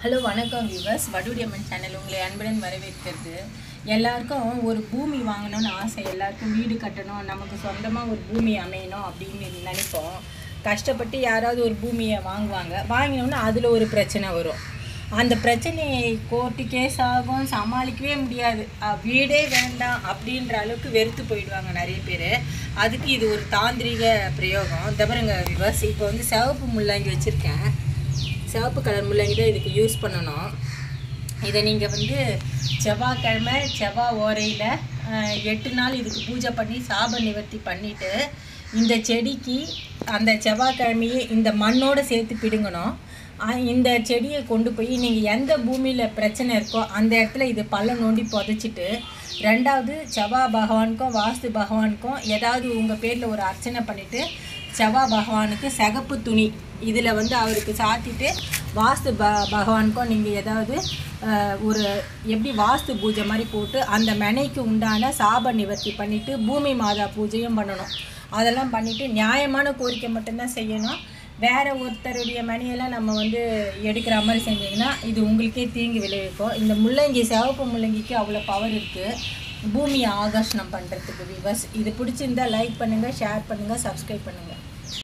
hello வணக்கம் viewers வடுடியம்மன் channel உங்களை அன்புடன் வரவேற்கிறது எல்லாருக்கும் ஒரு பூமி வாங்கணும்னு ஆசை எல்லாருக்கும் வீடு கட்டணும் நமக்கு சொந்தமாக ஒரு பூமி அமையணும் அப்படின்னு நினைப்போம் கஷ்டப்பட்டு யாராவது ஒரு பூமியை வாங்குவாங்க வாங்கினோன்னா அதில் ஒரு பிரச்சனை வரும் அந்த பிரச்சனையை கோர்ட்டு கேஸ் ஆகும் சமாளிக்கவே முடியாது அஹ் வீடே வேண்டாம் அப்படின்ற அளவுக்கு வெறுத்து போயிடுவாங்க நிறைய பேர் அதுக்கு இது ஒரு தாந்திரிக பிரயோகம் இந்த பாருங்க விவர்ஸ் இப்போ வந்து சிவப்பு முள்ளங்கி வச்சுருக்கேன் சிவப்பு கலர் முள்ளங்கி தான் இதுக்கு யூஸ் பண்ணணும் இதை நீங்கள் வந்து செவ்வாய்க்கிழமை செவ்வாய் ஓரையில் எட்டு நாள் இதுக்கு பூஜை பண்ணி சாப நிவர்த்தி பண்ணிவிட்டு இந்த செடிக்கு அந்த செவ்வாய்க்கிழமையே இந்த மண்ணோடு சேர்த்து பிடுங்கணும் அஹ் இந்த செடியை கொண்டு போய் நீங்கள் எந்த பூமியில் பிரச்சனை இருக்கோ அந்த இடத்துல இது பள்ளம் நோண்டி புதைச்சிட்டு ரெண்டாவது செவ்வாய் பகவானுக்கும் வாஸ்து பகவானுக்கும் ஏதாவது உங்கள் பேரில் ஒரு அர்ச்சனை பண்ணிவிட்டு செவ்வாய் பகவானுக்கு சிகப்பு துணி இதில் வந்து அவருக்கு சாத்திட்டு வாஸ்து ப பகவானுக்கும் நீங்கள் ஏதாவது அஹ், ஒரு எப்படி வாஸ்து பூஜை மாதிரி போட்டு அந்த மெனைக்கு உண்டான சாப நிவர்த்தி பண்ணிவிட்டு பூமி மாதா பூஜையும் பண்ணணும் அதெல்லாம் பண்ணிவிட்டு நியாயமான கோரிக்கை மட்டும்தான் செய்யணும் வேற ஒருத்தருடைய மணியெல்லாம் நம்ம வந்து எடுக்கிற மாதிரி செஞ்சீங்கன்னா இது உங்களுக்கே தீங்கு விளைவிக்கும் இந்த முள்ளங்கி சிவப்பு முள்ளங்கிக்கு அவ்வளோ பவர் இருக்குது பூமியை ஆகர்ஷணம் பண்ணுறதுக்கு விவஸ் இது பிடிச்சிருந்தா லைக் பண்ணுங்கள் ஷேர் பண்ணுங்கள் சப்ஸ்கிரைப் பண்ணுங்கள்